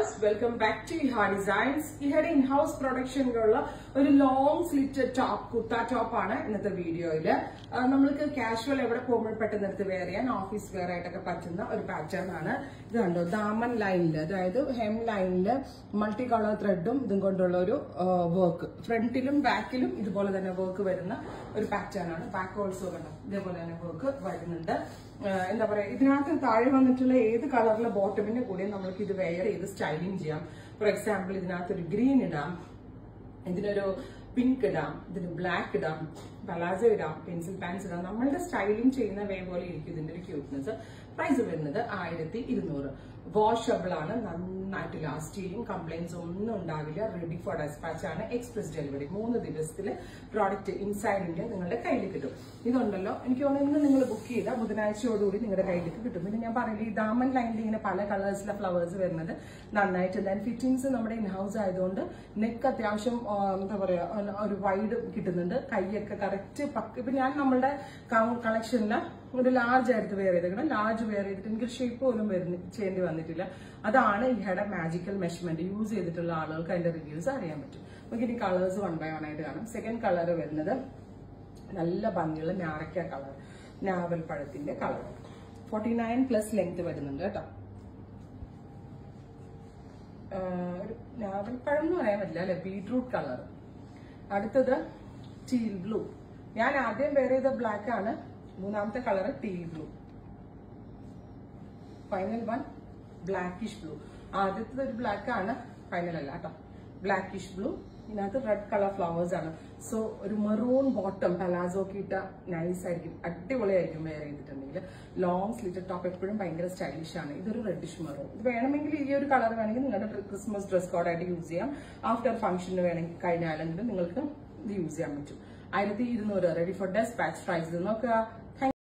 viewers welcome back to Iha designs ഇഹയുടെ in house പ്രൊഡക്ഷനിലുള്ള ഒരു long slit top kurta top ആണ് ഇന്നത്തെ വീഡിയോയില് ആ, നമ്മൾക്ക് കാഷ്വൽ എവിടെ പോകുമ്പോൾ പെട്ടെന്ന് എടുത്ത് വെയർ ചെയ്യാൻ ഓഫീസ് വെയർ ആയിട്ടൊക്കെ പറ്റുന്ന ഒരു പാറ്റേൺ ആണ് ഇത് കണ്ടോ ദാമൻ ലൈനില് അതായത് ഹെം ലൈനില് മൾട്ടി കളർ ത്രെഡും ഇതും കൊണ്ടുള്ള ഒരു വർക്ക് ഫ്രണ്ടിലും ബാക്കിലും ഇതുപോലെ തന്നെ വർക്ക് വരുന്ന ഒരു പാറ്റേൺ ആണ് ബാക്ക് ഓൾസോ കണ്ടോ ഇതേപോലെ തന്നെ വർക്ക് വരുന്നുണ്ട് ആ, എന്താ പറയാ ഇതിനകത്ത് താഴെ വന്നിട്ടുള്ള ഏത് കളറിലെ ബോട്ടമിന്റെ കൂടെ നമ്മൾക്ക് ഇത് വെയർ ചെയ്ത് സ്റ്റൈലിംഗ് ചെയ്യാം ഫോർ എക്സാമ്പിൾ ഇതിനകത്ത് ഒരു ഗ്രീൻ ഇടാം ഇതിനൊരു പിങ്ക് ഇടാം ഇതിന് ബ്ലാക്ക് ഇടാം പലാസോ ഇടാം പെൻസിൽ പാൻസ് ഇടാം നമ്മളുടെ സ്റ്റൈലിംഗ് ചെയ്യുന്ന വേ പോലെ ഇരിക്കും ഇതിന്റെ ഒരു ക്യൂട്ട്നെസ് പ്രൈസ് വരുന്നത് ആയിരത്തി ഇരുന്നൂറ് വാഷബിൾ ആണ് നന്നായിട്ട് ലാസ്റ്റ് ചെയ്യും കംപ്ലൈൻസ് ഒന്നും ഉണ്ടാവില്ല റെഡി ഫോർ ഡെസ്പാച്ച് ആണ് എക്സ്പ്രസ് ഡെലിവറി മൂന്ന് ദിവസത്തിൽ പ്രോഡക്റ്റ് ഇൻസൈഡ് ഇന്ത്യ നിങ്ങളുടെ കയ്യിൽ കിട്ടും ഇതുണ്ടല്ലോ എനിക്ക് തോന്നുന്നു ഇന്ന് നിങ്ങൾ ബുക്ക് ചെയ്താൽ ബുധനാഴ്ചയോടുകൂടി നിങ്ങളുടെ കയ്യിലേക്ക് കിട്ടും പിന്നെ ഞാൻ പറയില്ല ഈ ഡാമൻ ലൈനിൽ ഇങ്ങനെ പല കളേഴ്സിലെ ഫ്ലവേഴ്സ് വരുന്നത് നന്നായിട്ട് ദാൻ ഫിറ്റിംഗ്സ് നമ്മുടെ ഇൻ ഹൗസ് ആയതുകൊണ്ട് നെക്ക് അത്യാവശ്യം ആ, എന്താ പറയാ ഒരു- ഒരു വൈഡ് കിട്ടുന്നുണ്ട് കൈയൊക്കെ കറക്റ്റ് പക്ക ഇപ്പൊ ഞാൻ നമ്മളുടെ കളക്ഷനിൽ ഒരു ലാർജ് ആയിട്ട് വെയർ ചെയ്തേക്കണം ലാർജ് വെയർ ചെയ്തിട്ട് എനിക്ക് ഷേപ്പ് പോലും വരുന്ന ചെയ്യേണ്ടി വന്നിട്ടില്ല അതാണ് ഇഹയുടെ മാജിക്കൽ മെഷർമെന്റ് യൂസ് ചെയ്തിട്ടുള്ള ആളുകൾക്ക് അതിന്റെ റിവ്യൂസ് അറിയാൻ പറ്റും നമുക്ക് ഇനി കളേഴ്സ് വൺ ബൈ വൺ ആയിട്ട് കാണാം സെക്കൻഡ് കളർ വരുന്നത് നല്ല ഭംഗിയുള്ള ഞാറയ്ക്ക കളർ ഞാവൽ പഴത്തിന്റെ colour forty nine plus length വരുന്നുണ്ട് കേട്ടോ ആഹ് ഒരു ഞാവൽപ്പഴം എന്ന് പറയാൻ പറ്റില്ല അല്ലെ ബീട്രൂട്ട് കളർ അടുത്തത് ടീൽ ബ്ലൂ ഞാൻ ആദ്യം വേറെ ചെയ്ത ബ്ലാക്ക് ആണ് മൂന്നാമത്തെ colour teal blue final one blackish blue ആദ്യത്തെ ഒരു ബ്ലാക്ക് ആണ് ഫൈനൽ അല്ല കേട്ടോ ബ്ലാക്കിഷ് ബ്ലൂ ഇതിനകത്ത് റെഡ് കളർ ഫ്ലവേഴ്സ് ആണ് സോ ഒരു മെറൂൺ ബോട്ടം പലാസോ ഒക്കെ ഇട്ട നൈസ് ആയിരിക്കും അടിപൊളിയായിരിക്കും വെയർ ചെയ്തിട്ടുണ്ടെങ്കിൽ ലോങ് സ്ലിറ്റഡ് ടോപ്പ് എപ്പോഴും ഭയങ്കര സ്റ്റൈലിഷ് ആണ് ഇതൊരു റെഡിഷ് മെറൂൺ ഇത് വേണമെങ്കിൽ ഈ ഒരു കളർ വേണമെങ്കിൽ നിങ്ങളുടെ ക്രിസ്മസ് ഡ്രസ് കോഡായിട്ട് യൂസ് ചെയ്യാം ആഫ്റ്റർ ഫംഗ്ഷന് വേണമെങ്കിൽ കഴിഞ്ഞാലെങ്കിലും നിങ്ങൾക്ക് ഇത് യൂസ് ചെയ്യാൻ പറ്റും ആയിരത്തി ഇരുന്നൂറ് ready for dispatch price നോക്കുക